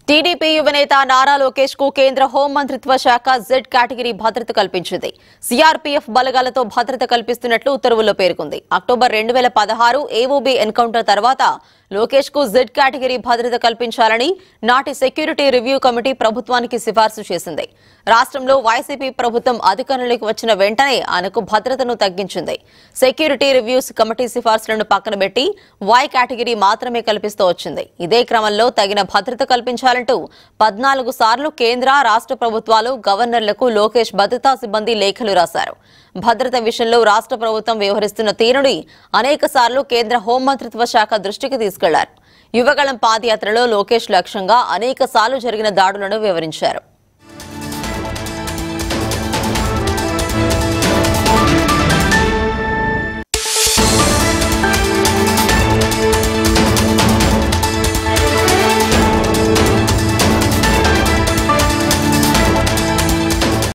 TDP యువనేత నారా లోకేష్ కు కేంద్ర హోంమంత్రిత్వ శాఖ జెడ్ కేటగిరీ భద్రత కల్పించింది సీఆర్పీఎఫ్ బలగాలతో భద్రత కల్పిస్తున్నట్లు ఉత్తర్వుల్లో పేర్కొంది అక్టోబర్ రెండు వేల పదహారు ఏఓబీ ఎన్కౌంటర్ తర్వాత లోకేష్ కు జెడ్ కేటగిరీ భద్రత కల్పించాలని నాటి సెక్యూరిటీ రివ్యూ కమిటీ ప్రభుత్వానికి సిఫార్సు చేసింది రాష్ట్రంలో వైసీపీ ప్రభుత్వం అధికారంలోకి వచ్చిన వెంటనే ఆయనకు భద్రతను తగ్గించింది సెక్యూరిటీ రివ్యూస్ కమిటీ సిఫార్సులను పక్కన పెట్టి వై కేటగిరీ మాత్రమే కల్పిస్తూ వచ్చింది ఇదే క్రమంలో తగిన భద్రత కల్పించాలంటూ పద్నాలుగు సార్లు కేంద్ర రాష్ట్ర ప్రభుత్వాలు గవర్నర్లకు లోకేష్ భద్రతా సిబ్బంది లేఖలు రాశారు భద్రత విషయంలో రాష్ట్ర ప్రభుత్వం వ్యవహరిస్తున్న తీరుని అనేక సార్లు కేంద్ర హోంమంత్రిత్వ శాఖ దృష్టికి తీసుకెళ్లారు యువగళం పాదయాత్రలో లోకేష్ లక్ష్యంగా అనేక సార్లు జరిగిన దాడులను వివరించారు